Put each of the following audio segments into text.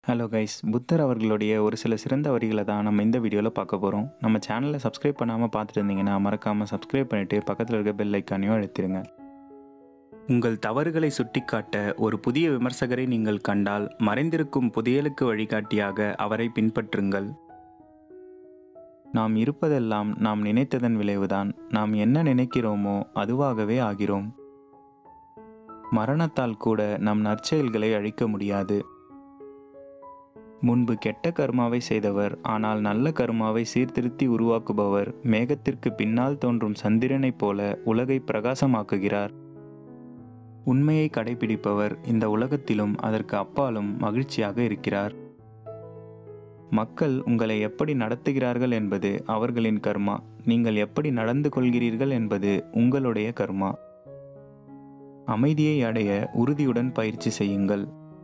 hello guys புத்தர் அவர்களுடைய ஒரு சில சிறந்த வரிகளை தான் நம்ம இந்த வீடியோவில் பார்க்க போகிறோம் நம்ம சேனலை சப்ஸ்கிரைப் பண்ணாமல் பார்த்துட்டு இருந்தீங்கன்னா மறக்காமல் சப்ஸ்கிரைப் பண்ணிவிட்டு பக்கத்தில் இருக்க பெல் ஐக்கானையும் அழுத்திடுங்க உங்கள் தவறுகளை சுட்டிக்காட்ட ஒரு புதிய விமர்சகரை நீங்கள் கண்டால் மறைந்திருக்கும் புதையலுக்கு வழிகாட்டியாக அவரை பின்பற்றுங்கள் நாம் இருப்பதெல்லாம் நாம் நினைத்ததன் விளைவுதான் நாம் என்ன நினைக்கிறோமோ அதுவாகவே ஆகிறோம் மரணத்தால் கூட நம் நற்செயல்களை அழிக்க முடியாது முன்பு கெட்ட கர்மாவை செய்தவர் ஆனால் நல்ல கர்மாவை சீர்திருத்தி உருவாக்குபவர் மேகத்திற்கு பின்னால் தோன்றும் சந்திரனைப் போல உலகை பிரகாசமாக்குகிறார் உண்மையை கடைபிடிப்பவர் இந்த உலகத்திலும் அதற்கு அப்பாலும் மகிழ்ச்சியாக இருக்கிறார் மக்கள் உங்களை எப்படி நடத்துகிறார்கள் என்பது அவர்களின் கர்மா நீங்கள் எப்படி நடந்து கொள்கிறீர்கள் என்பது உங்களுடைய கர்மா அமைதியை அடைய உறுதியுடன் பயிற்சி செய்யுங்கள்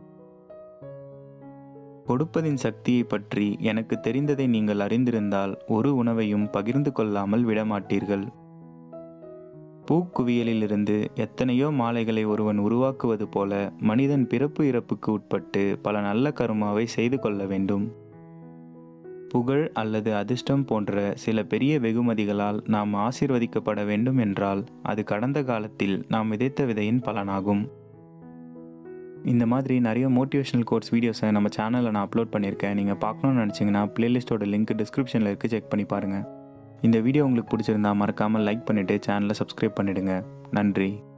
கொடுப்பதின் சக்தியை பற்றி எனக்கு தெரிந்ததை நீங்கள் அறிந்திருந்தால் ஒரு உணவையும் பகிர்ந்து கொள்ளாமல் விடமாட்டீர்கள் பூக்குவியலிலிருந்து எத்தனையோ மாலைகளை ஒருவன் உருவாக்குவது போல மனிதன் பிறப்பு இறப்புக்கு உட்பட்டு பல நல்ல கருமாவை செய்து கொள்ள வேண்டும் புகழ் அல்லது அதிர்ஷ்டம் போன்ற சில பெரிய வெகுமதிகளால் நாம் ஆசீர்வதிக்கப்பட வேண்டும் என்றால் அது கடந்த காலத்தில் நாம் விதைத்த விதையின் பலனாகும் இந்த மாதிரி நிறைய மோட்டிவேஷனல் கோர்ஸ் வீடியோஸை நம்ம சேனலில் நான் அப்லோட் பண்ணியிருக்கேன் நீங்கள் பார்க்கணும்னு நினச்சிங்கன்னா பிளேலிஸ்ட்டோட லிங்க் டிஸ்கிரிப்ஷனில் இருக்குது செக் பண்ணி பாருங்கள் இந்த வீடியோ உங்களுக்கு பிடிச்சிருந்தா மறக்காமல் லைக் பண்ணிவிட்டு சேனலை சப்ஸ்கிரைப் பண்ணிவிடுங்க நன்றி